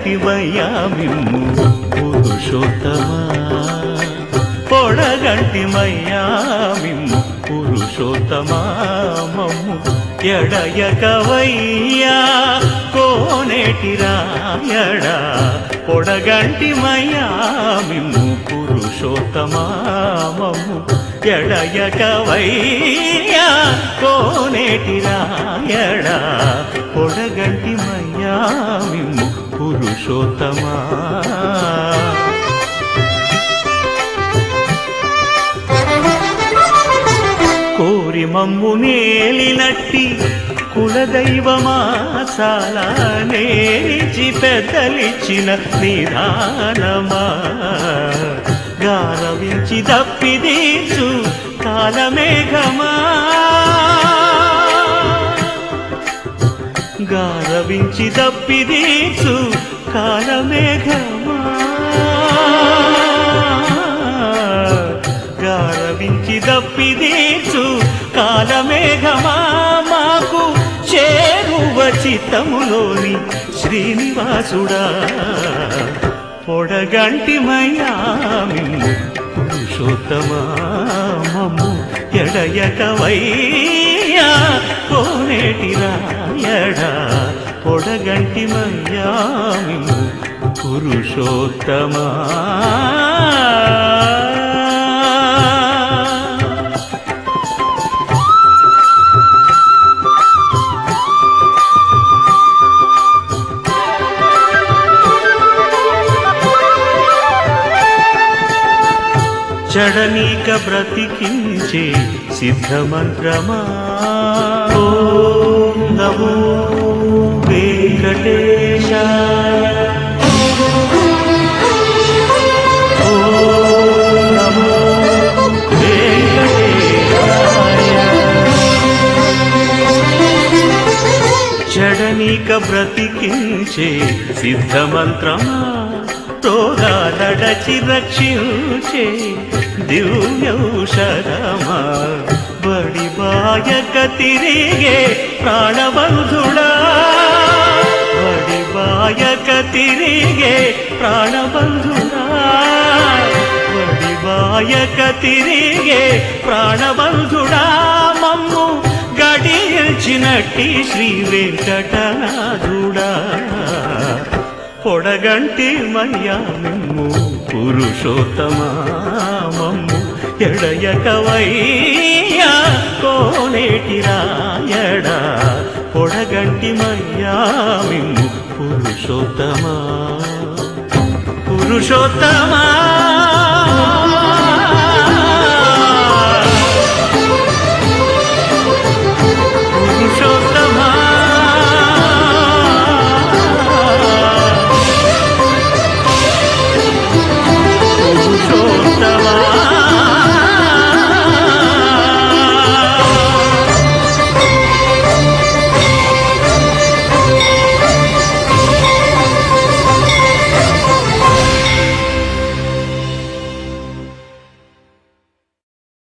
పొడగంటి మయ్యా మిమ్ము పురుషోత్తమా పొడగంటి మయ్యా మిమ్ము పురుషోత్తమా మమ్ము ఎడయకవయ్యా కోనేటి రాయడా పొడగంటి మయ్యా మిమ్ము పురుషోత్తమా మమ్ము ఎడయకవయ్యా కోనేటి రాయడా పొడగంటి మయ్యా మిమ్ము పురుషోత్తమా కోరి మమ్ము నేలినట్టి కులదైవమా చాలా నేరిచి పెద్దలిచ్చిన నిదానమా గారవించి తప్పిదీచు కాలమేఘమా గారవించి తప్పిదీచు కాలమేఘమా గారవించి దప్పిదీచు కాలమేఘమా మాకు చేరువ చిత్తములోని శ్రీనివాసుడా పొడగంటి మయామిమ్ము పురుషోత్తమా మమ్ము ఎడయకవయ్యా కోనేటి రాయడా పొడగంటి మయ్యామిమ్ము పురుషోత్తమా చడనీక బ్రతికించే సిద్ధమంత్రమా ఓం నమో వెంకటేశాయ ఓం నమో వెంకటేశాయ జడనీక బ్రతికించే సిద్ధమంత్రమా రోగాలడచి రక్షించే దివ్యౌషధమా బడి బాయక తిరిగే ప్రాణబంధుడా బడి బాయక తిరిగే ప్రాణబంధుడా బడి బాయక తిరిగే ప్రాణబంధుడా మమ్ము గడియల్చినట్టి శ్రీ వెంకటనాథుడా పొడగంటి మయ్యా మిమ్ము పురుషోత్తమా మమ్ము ఎడయకవయ్యా కోనేటి రాయడా పొడగంటి మయ్యా మిమ్ము పురుషోత్తమా పురుషోత్తమా